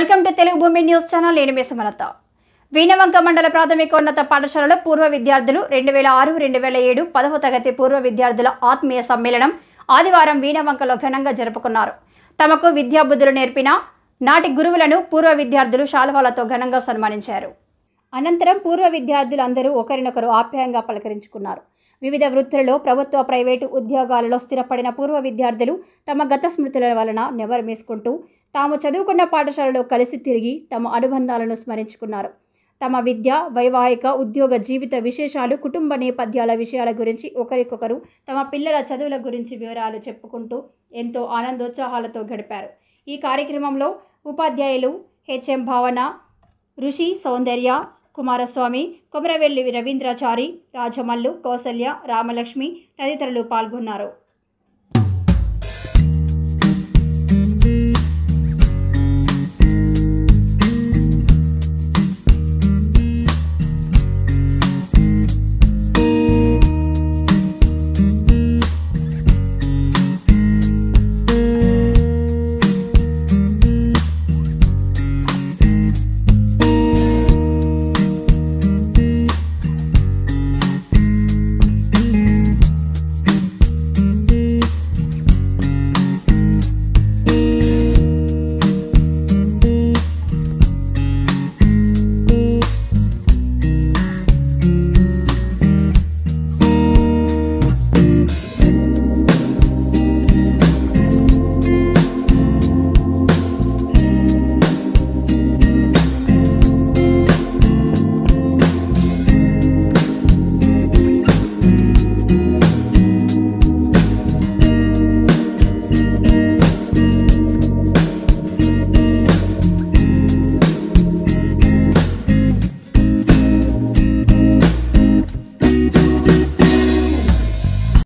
welcome to Telugu భూమి news channel నేను మీ సుమలత వీణవంక మండల ప్రాథమికోన్నత పాఠశాలలో పూర్వ విద్యార్థులు రెండు వేల ఆరు రెండు వేల ఏడు పదవ తరగతి పూర్వ విద్యార్థుల ఆత్మీయ సమ్మేళనం ఆదివారం వీణవంకలో ఘనంగా జరుపుకున్నారు తమకు విద్యాబుద్ధులు నేర్పిన నాటి గురువులను పూర్వ విద్యార్థులు శాలువాలతో ఘనంగా సన్మానించారు అనంతరం పూర్వ విద్యార్థులందరూ ఒకరినొకరు ఆప్యాయంగా పలకరించుకున్నారు వివిధ వృత్తులలో ప్రభుత్వ ప్రైవేటు ఉద్యోగాలలో స్థిరపడిన పూర్వ విద్యార్థులు తమ గత స్మృతుల వలన నెవరమేసుకుంటూ తాము చదువుకున్న పాఠశాలలో కలిసి తిరిగి తమ అనుబంధాలను స్మరించుకున్నారు తమ విద్య వైవాహిక ఉద్యోగ జీవిత విశేషాలు కుటుంబ నేపథ్యాల విషయాల గురించి ఒకరికొకరు తమ పిల్లల చదువుల గురించి వివరాలు చెప్పుకుంటూ ఎంతో ఆనందోత్సాహాలతో గడిపారు ఈ కార్యక్రమంలో ఉపాధ్యాయులు హెచ్ఎం భావన ఋషి సౌందర్య కుమారస్వామి కొమరవెల్లి రవీంద్రాచారి రాజమల్లు కౌసల్య రామలక్ష్మి తదితరులు పాల్గొన్నారు